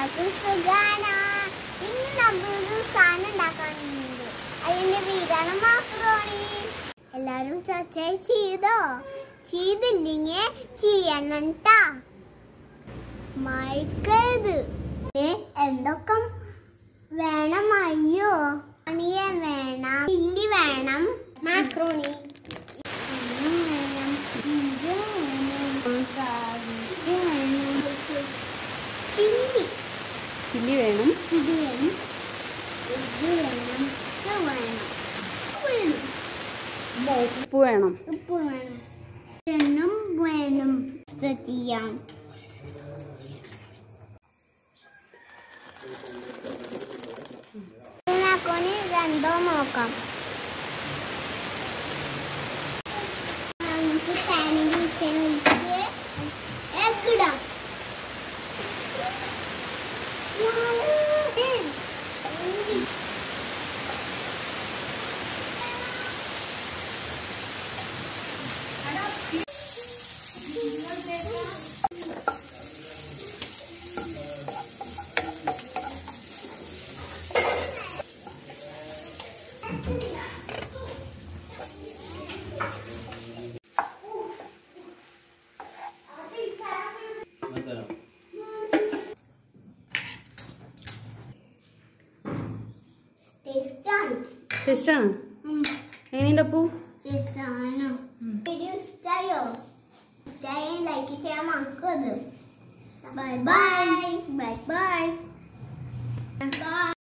എല്ലാവർക്കും സുഖാണ് ഇന്ന് നമ്മളൊരു സാധനം ഉണ്ടാക്കാനുണ്ട് അതിന്റെ പേരാണ് മാക്രോണി എല്ലാരും സബ്സ്ക്രൈബ് ചെയ്തോ ചെയ്തില്ലെങ്കിൽ ചെയ്യണം ട്ടാ മയക്കരുത് ഏ എന്തൊക്കെ വേണം അയ്യോ അണിയ വേണം ചില്ലി വേണം മാക്രോണി വേണം ഇത് വേണം ഗാർലിക് വേണം ചില്ലി ചില്ലി വേണം ഇത് വേണം ഇത് വേണം ഇത് വേണം ഉപ്പ് വേണം ഉപ്പ് വേണം ഉപ്പ് വേണം എണ്ണം വേണം ഇത് ചെയ്യാം ഇതിനാക്കൊനി രണ്ടോ നോക്കാം നമുക്ക് പാനിൽ വെച്ചതിന് ഒഴിച്ച് എഗ് ഇടാം ടേസ്റ്റാണ് ടേസ്റ്റാണ് എങ്ങനെയുണ്ട് അപ്പു ടേസ്റ്റാണ് വീഡിയോ ഇഷ്ടമായോ ഇഷ്ടമായി ലൈക്ക് ചെയ്യാൻ മറക്കരുത് bye bye bye bye by